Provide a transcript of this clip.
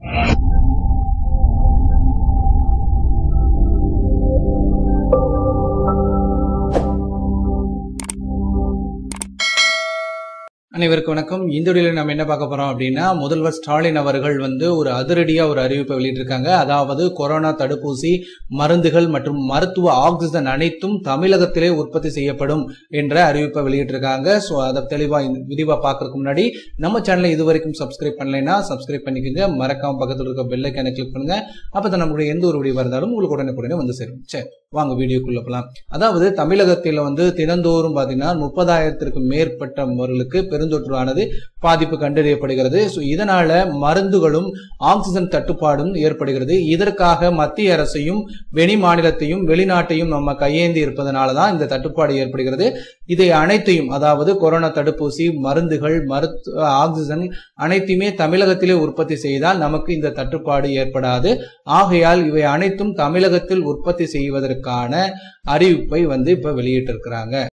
அனைவருக்கும் வணக்கம் இந்த வீடியோவில் நம்ம என்ன பார்க்க போறோம் அப்படின்னா முதல்வர் ஸ்டாலின் அவர்கள் வந்து ஒரு அதிரடியா ஒரு அறிவிப்பை வெளியிட்டிருக்காங்க அதாவது கொரோனா தடுப்பூசி மருந்துகள் மற்றும் மருத்துவ ஆக்சிஜன் அனைத்தும் தமிழகத்திலே உற்பத்தி செய்யப்படும் என்ற அறிவிப்பை வெளியிட்டிருக்காங்க ஸோ அதை தெளிவா விரிவா பார்க்கறதுக்கு முன்னாடி நம்ம சேனலை இது வரைக்கும் சப்ஸ்கிரைப் பண்ணலைன்னா சப்ஸ்கிரைப் பண்ணிக்கோங்க மறக்காம பக்கத்தில் இருக்க பெல் ஐக்கானை கிளிக் பண்ணுங்க அப்பதான் நம்மளுடைய எந்த ஒரு வீடியோ இருந்தாலும் உங்களுக்கு உடனே வந்து சேரும் சரி வாங்க வீடியோக்குள்ள போலாம் அதாவது தமிழகத்தில் வந்து தினந்தோறும் பார்த்தீங்கன்னா முப்பதாயிரத்திற்கு மேற்பட்டவர்களுக்கு பெருந்தொற்றானது பாதிப்பு கண்டறியப்படுகிறது ஸோ இதனால மருந்துகளும் ஆக்சிஜன் தட்டுப்பாடும் ஏற்படுகிறது இதற்காக மத்திய அரசையும் வெளி மாநிலத்தையும் வெளிநாட்டையும் நம்ம கையேந்தி இருப்பதனால தான் இந்த தட்டுப்பாடு ஏற்படுகிறது இதை அனைத்தையும் அதாவது கொரோனா தடுப்பூசி மருந்துகள் மருத்துவ ஆக்சிஜன் அனைத்தையுமே தமிழகத்திலே உற்பத்தி செய்தால் நமக்கு இந்த தட்டுப்பாடு ஏற்படாது ஆகையால் இவை அனைத்தும் தமிழகத்தில் உற்பத்தி செய்வதற்கான அறிவிப்பை வந்து இப்ப வெளியிட்டிருக்கிறாங்க